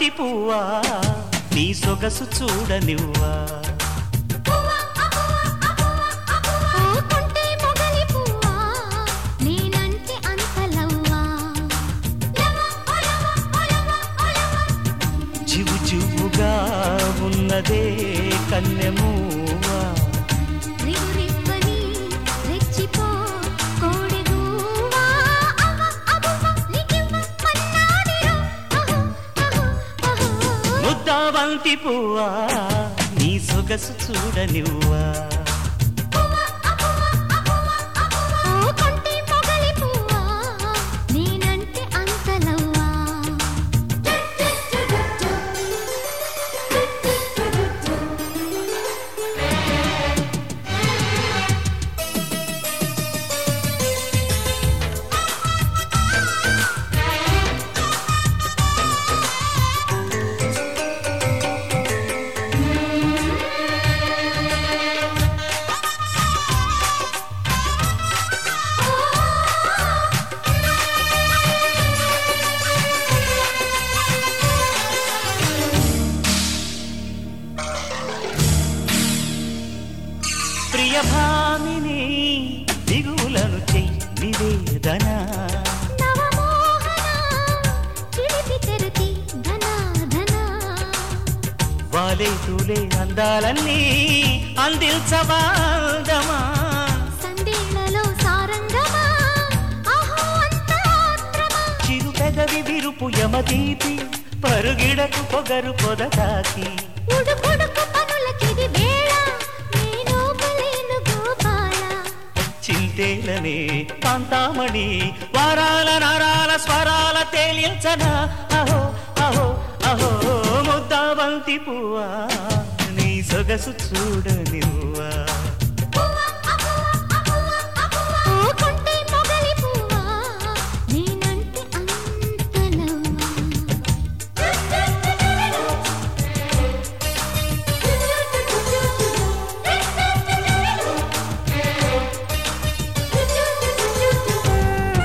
ముద్దాబంతి పువ్వా నీ సొగసు చూడనివ్వా ఓ కొంటే మొగలి పువ్వా నేనంటే అంతలవ్వా జివు జివుగా ఉన్నదే కన్నెమూవా రివు రివ్వని రెచ్చిపో కోడెగూవా అవ్వ అవ్వ నీకివ్వ మన్నాడిరో అహో అహో అహో ముద్దాబంతి పువ్వా నీ సొగసు చూడనివ్వా ఓ కొంటే మొగలి పువ్వా నేనంటే అంతలవ్వా ప్రియభామిని దిగులను చెయ్యి నివేదన నవమోహన చిలిపి తెరచి ధన ధన వాలే తూలే అందాలన్నీ అందించవాదమా సందేళ్లలో సారంగమా అహో అంతరాత్రమా చిరు పెదవి విరుపు యమదీపి పరుగిడకు పొగరు పొదటాకి ఉడుకుడుకు పనులకిది వేళ నేను పలేను గోపాల చింతేలనే కాంతామణి వారాల నరాల స్వరాల తేలించన అహో అహో అహో ముద్దాబంతి పువ్వా నీ సొగసు చూడనివ్వా ఓ కొంటే మొగలి పువ్వా నేనంటే అంతలవ్వా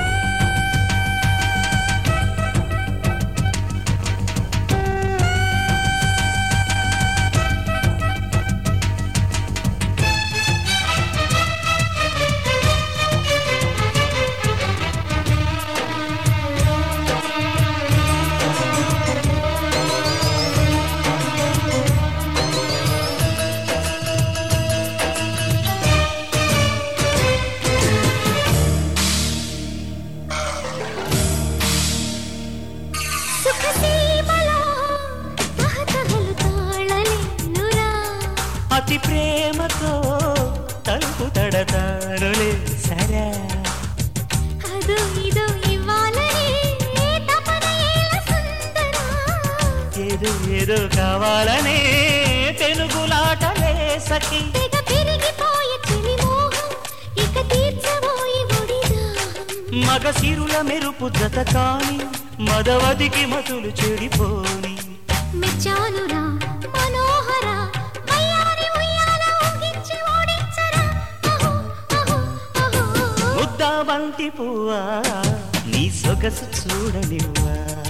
సుఖసీమలో తహతహలు తాళలేనురా అతి ప్రేమతో తలుపు తడతానులే సరే అదో ఇదో ఇవ్వాలని తపన ఏల సుందరా ఏదో ఏదో కావాలనే తెలుగులాటలే సఖి తెగ పెరిగిపోయే చెలి మోహం ఇక తీర్చబోయి ఒడిదాహం మగ సిరుల మెరుపు జత కాని మదవదికి మతులు చెడిపోని మెచ్చానురా మనోహర వయ్యారి ఉయ్యాల ఊగించి ఓడించరా అహో అహో అహో ముద్దాబంతి పువ్వా నీ సొగసు చూడనివ్వా